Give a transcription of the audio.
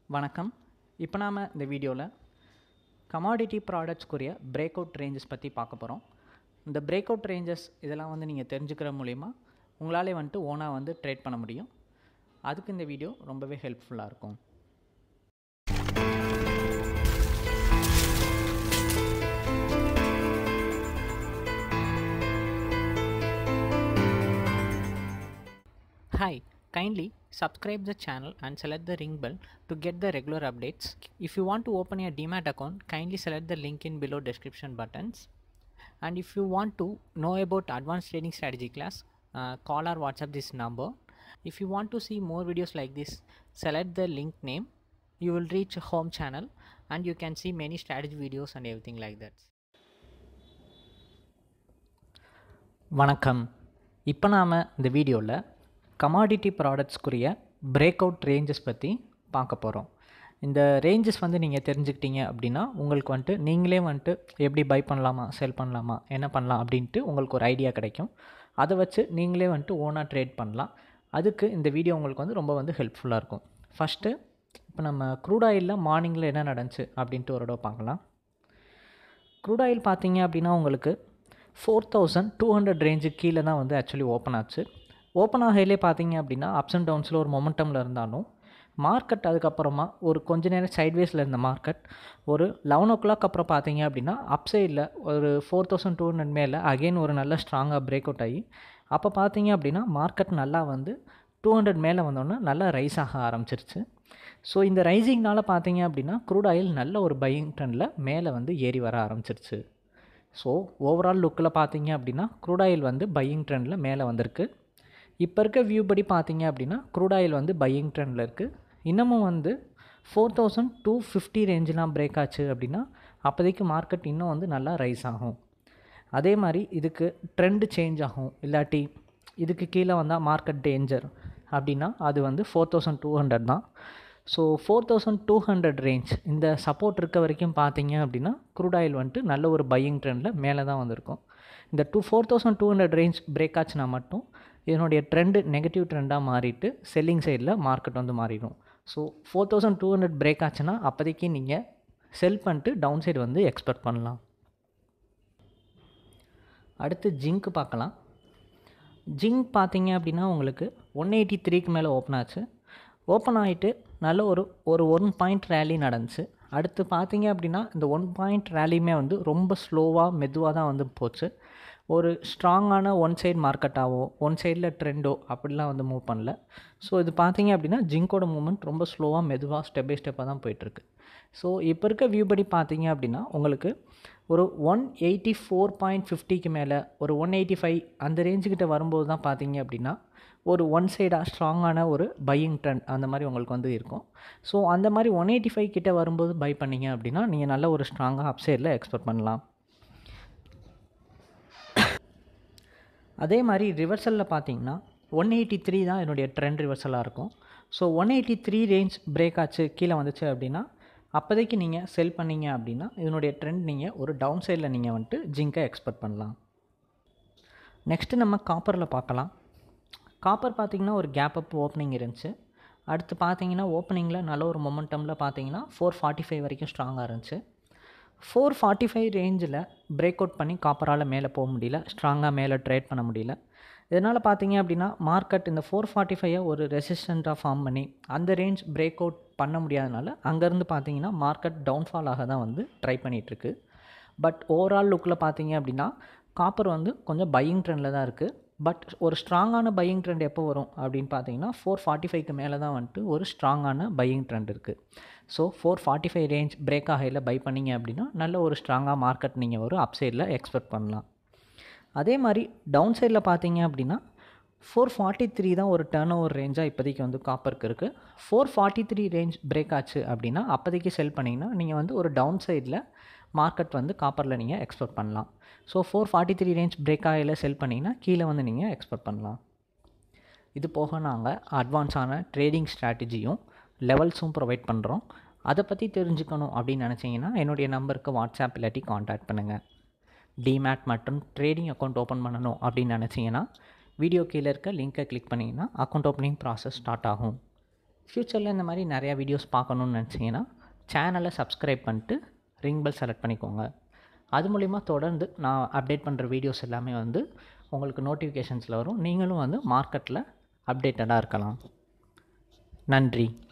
வணக்கம் இப்போ நாம் இந்த வீடியோவில் கமாடிட்டி ப்ராடக்ட்ஸ்க்குரிய பிரேக் அவுட் ரேஞ்சஸ் பற்றி பார்க்க போகிறோம் இந்த பிரேக் அவுட் ரேஞ்சஸ் இதெல்லாம் வந்து நீங்கள் தெரிஞ்சுக்கிற மூலிமா உங்களாலே வந்துட்டு ஓனாக வந்து ட்ரேட் பண்ண முடியும் அதுக்கு இந்த வீடியோ ரொம்பவே ஹெல்ப்ஃபுல்லாக இருக்கும் Hi, kindly subscribe the channel and select the ring bell to get the regular updates. If you want to open a Demat account, kindly select the link in below description buttons. And if you want to know about advanced trading strategy class, uh, call or WhatsApp this number. If you want to see more videos like this, select the link name. You will reach a home channel and you can see many strategy videos and everything like that. வணக்கம் இப்போ நாம் இந்த வீடியோவில் commodity ப்ராடக்ட்ஸ்க்குரிய break out ranges பற்றி பார்க்க போகிறோம் இந்த ரேஞ்சஸ் வந்து நீங்கள் தெரிஞ்சுக்கிட்டீங்க அப்படின்னா உங்களுக்கு வந்துட்டு நீங்களே வந்துட்டு எப்படி பை பண்ணலாமா செல் பண்ணலாமா என்ன பண்ணலாம் அப்படின்ட்டு உங்களுக்கு ஒரு ஐடியா கிடைக்கும் அதை வச்சு நீங்களே வந்துட்டு ஓனாக ட்ரேட் பண்ணலாம் அதுக்கு இந்த வீடியோ உங்களுக்கு வந்து ரொம்ப வந்து ஹெல்ப்ஃபுல்லாக இருக்கும் ஃபஸ்ட்டு இப்போ நம்ம க்ரூட் ஆயிலில் மார்னிங்கில் என்ன நடந்துச்சு அப்படின்ட்டு ஒரு தடவை பார்க்கலாம் க்ரூட் ஆயில் பார்த்தீங்க அப்படின்னா உங்களுக்கு ஃபோர் தௌசண்ட் டூ ஹண்ட்ரட் ரேஞ்சுக்கு கீழே தான் வந்து ஆக்சுவலி ஓப்பன் ஆச்சு ஓப்பன் ஆகையிலே பார்த்தீங்க அப்படின்னா அப்ஸ் அண்ட் டவுன்ஸில் ஒரு மொமெண்டமில் இருந்தாலும் மார்க்கெட் அதுக்கப்புறமா ஒரு கொஞ்ச நேரம் சைட்வேஸில் இருந்த மார்க்கெட் ஒரு லெவன் ஓ கிளாக் அப்புறம் பார்த்தீங்க அப்படின்னா அப் சைடில் ஒரு ஃபோர் தௌசண்ட் டூ ஹண்ட்ரட் மேலே அகெயின் ஒரு நல்ல ஸ்ட்ராங்காக பிரேக் அவுட் ஆகி அப்போ பார்த்தீங்க அப்படின்னா மார்க்கெட் நல்லா வந்து டூ ஹண்ட்ரட் மேலே வந்தோன்னே நல்லா ரைஸ் ஆக ஆரம்பிச்சிருச்சு ஸோ இந்த ரைசிங்னால் பார்த்தீங்க அப்படின்னா க்ரூட் ஆயில் நல்ல ஒரு பையிங் ட்ரெண்டில் மேலே வந்து ஏறி வர ஆரம்பிச்சிருச்சு ஸோ ஓவரால் லுக்கில் பார்த்தீங்க அப்படின்னா க்ரூட் ஆயில் வந்து பையிங் ட்ரெண்டில் மேலே வந்திருக்கு இப்போ இருக்க வியூ படி பார்த்தீங்க அப்படின்னா க்ரூட் ஆயில் வந்து பையிங் ட்ரெண்டில் இருக்குது இன்னமும் வந்து ஃபோர் தௌசண்ட் டூ ஃபிஃப்டி ரேஞ்செலாம் பிரேக் ஆச்சு அப்படின்னா அப்போதைக்கு மார்க்கெட் இன்னும் வந்து நல்லா ரைஸ் ஆகும் அதே மாதிரி இதுக்கு ட்ரெண்டு சேஞ்ச் ஆகும் இல்லாட்டி இதுக்கு கீழே வந்தால் மார்க்கெட் டேஞ்சர் அப்படின்னா அது வந்து ஃபோர் தௌசண்ட் டூ ஹண்ட்ரட் தான் so four thousand two hundred range இந்த சப்போர்ட் இருக்க வரைக்கும் பார்த்தீங்க அப்படின்னா க்ரூட் ஆயில் வந்துட்டு நல்ல ஒரு பையிங் ட்ரெண்டில் மேலே தான் வந்திருக்கும் இந்த two four thousand two hundred range break ஆச்சுன்னா மட்டும் இதனுடைய ட்ரெண்டு நெகட்டிவ் ட்ரெண்டாக மாறிட்டு செல்லிங் சைடில் மார்க்கெட் வந்து மாறிடும் so four thousand two hundred break ஆச்சுன்னா அப்போதைக்கு நீங்கள் செல் பண்ணிட்டு டவுன் சைடு வந்து எக்ஸ்பெக்ட் பண்ணலாம் அடுத்து ஜிங்க் பார்க்கலாம் ஜிங்க் பார்த்தீங்க அப்படின்னா உங்களுக்கு ஒன் எயிட்டி த்ரீக்கு மேலே ஓப்பன் ஆச்சு ஓப்பன் ஆகிட்டு நல்ல ஒரு ஒரு ஒன் பாயிண்ட் ரேலி நடந்துச்சு அடுத்து பார்த்தீங்க அப்படின்னா இந்த ஒன் பாயிண்ட் ரேலியுமே வந்து ரொம்ப ஸ்லோவாக மெதுவாக தான் வந்து போச்சு ஒரு ஸ்ட்ராங்கான ஒன் சைடு மார்க்கெட்டாவோ ஒன் சைடில் ட்ரெண்டோ அப்படிலாம் வந்து மூவ் பண்ணல ஸோ இது பார்த்தீங்க அப்படின்னா ஜிங்கோட மூவ்மெண்ட் ரொம்ப ஸ்லோவாக மெதுவாக ஸ்டெப் பை ஸ்டெப்பாக தான் போயிட்டுருக்கு ஸோ இப்போ இருக்க வியூ படி பார்த்தீங்க அப்படின்னா உங்களுக்கு ஒரு ஒன் எயிட்டி ஃபோர் பாயிண்ட் ஃபிஃப்டிக்கு மேலே ஒரு ஒன் எயிட்டி ஃபைவ் அந்த ரேஞ்சுக்கிட்ட வரும்போது தான் பார்த்தீங்க அப்படின்னா ஒரு ஒன் சைடாக ஸ்ட்ராங்கான ஒரு பையிங் ட்ரெண்ட் அந்த மாதிரி உங்களுக்கு வந்து இருக்கும் ஸோ அந்த மாதிரி ஒன் எயிட்டி ஃபைவ் கிட்டே வரும்போது பை பண்ணிங்க அப்படின்னா நீங்கள் நல்ல ஒரு ஸ்ட்ராங்காக அப் சைடில் எக்ஸ்பெக்ட் பண்ணலாம் அதே மாதிரி ரிவர்சலில் பார்த்தீங்கன்னா ஒன் எயிட்டி த்ரீ தான் என்னுடைய ட்ரெண்ட் ரிவர்சலாக இருக்கும் so one eighty three range break ஆச்சு கீழே வந்துச்சு அப்படின்னா அப்போதைக்கு நீங்கள் செல் பண்ணீங்க அப்படின்னா இதனுடைய ட்ரெண்ட் நீங்கள் ஒரு டவுன் சைடில் நீங்கள் வந்துட்டு ஜிங்கை எக்ஸ்பெக்ட் பண்ணலாம் நெக்ஸ்ட்டு நம்ம காப்பரில் பார்க்கலாம் காப்பர் பார்த்திங்கன்னா ஒரு கேப் அப் ஓப்பனிங் இருந்துச்சு அடுத்து பார்த்தீங்கன்னா ஓப்பனிங்கில் நல்ல ஒரு மொமெண்டமில் பார்த்தீங்கன்னா ஃபோர் ஃபார்ட்டி ஃபைவ் வரைக்கும் ஸ்ட்ராங்காக இருந்துச்சு ஃபோர் ஃபார்ட்டி ஃபைவ் ரேஞ்சில் பிரேக் அவுட் பண்ணி காப்பரால் மேலே போக முடியல ஸ்ட்ராங்காக மேலே ட்ரேட் பண்ண முடியல இதனால் பார்த்தீங்க அப்படின்னா மார்க்கெட் இந்த ஃபோர் ஃபார்ட்டி ஃபைவை ஒரு ரெசிஸ்டண்ட்டாக ஃபார்ம் பண்ணி அந்த ரேஞ்ச் பிரேக் அவுட் பண்ண முடியாதனால அங்கேருந்து பார்த்தீங்கன்னா மார்க்கெட் டவுன்ஃபால் ஆக தான் வந்து ட்ரை பண்ணிகிட்ருக்கு பட் ஓவரால் லுக்கில் பார்த்தீங்க அப்படின்னா காப்பர் வந்து கொஞ்சம் பையிங் ட்ரெண்டில் தான் இருக்குது பட் ஒரு ஸ்ட்ராங்கான பையிங் ட்ரெண்ட் எப்போ வரும் அப்படின்னு பார்த்தீங்கன்னா ஃபோர் ஃபார்ட்டி ஃபைவ்க்கு மேலே தான் வந்துட்டு ஒரு ஸ்ட்ராங்கான பையிங் ட்ரெண்ட் இருக்குது so four forty five range break ஆகையில் பை பண்ணிங்க அப்படின்னா நல்ல ஒரு ஸ்ட்ராங்காக மார்க்கெட் நீங்கள் ஒரு அப் சைடில் எக்ஸ்பெக்ட் பண்ணலாம் அதே மாதிரி டவுன் சைடில் பார்த்தீங்க அப்படின்னா ஃபோர் ஃபார்ட்டி த்ரீ தான் ஒரு டேர்ன் ஓவர் ரேஞ்சாக இப்போதைக்கு வந்து காப்பருக்கு இருக்குது four forty three range break ஆச்சு அப்படின்னா அப்போதைக்கு செல் பண்ணிங்கன்னா நீங்கள் வந்து ஒரு டவுன் சைடில் மார்க்கெட் வந்து காப்பரில் நீங்கள் எக்ஸ்பெக்ட் பண்ணலாம் so four forty three range break ஆகையில் செல் பண்ணிங்கன்னா கீழே வந்து நீங்கள் எக்ஸ்பெக்ட் பண்ணலாம் இது போக நாங்கள் அட்வான்ஸான ட்ரேடிங் ஸ்ட்ராட்டஜியும் லெவல்ஸும் ப்ரொவைட் பண்ணுறோம் அதை பற்றி தெரிஞ்சுக்கணும் அப்படின்னு நினச்சிங்கன்னா என்னுடைய நம்பருக்கு வாட்ஸ்அப் இல்லாட்டி காண்டாக்ட் பண்ணுங்கள் டிமேட் மற்றும் ட்ரேடிங் அக்கௌண்ட் ஓப்பன் பண்ணணும் அப்படின்னு நினச்சிங்கன்னா வீடியோ கீழே இருக்க லிங்க்கை கிளிக் பண்ணிங்கன்னா அக்கௌண்ட் ஓப்பனிங் ப்ராசஸ் ஸ்டார்ட் ஆகும் ஃப்யூச்சரில் இந்த மாதிரி நிறையா வீடியோஸ் பார்க்கணுன்னு நினச்சிங்கன்னா சேனலை சப்ஸ்கிரைப் பண்ணிட்டு ரிங் பெல் செலக்ட் பண்ணிக்கோங்க அது மூலிமா தொடர்ந்து நான் அப்டேட் பண்ணுற வீடியோஸ் எல்லாமே வந்து உங்களுக்கு நோட்டிஃபிகேஷன்ஸில் வரும் நீங்களும் வந்து மார்க்கெட்டில் அப்டேட்டடாக இருக்கலாம் நன்றி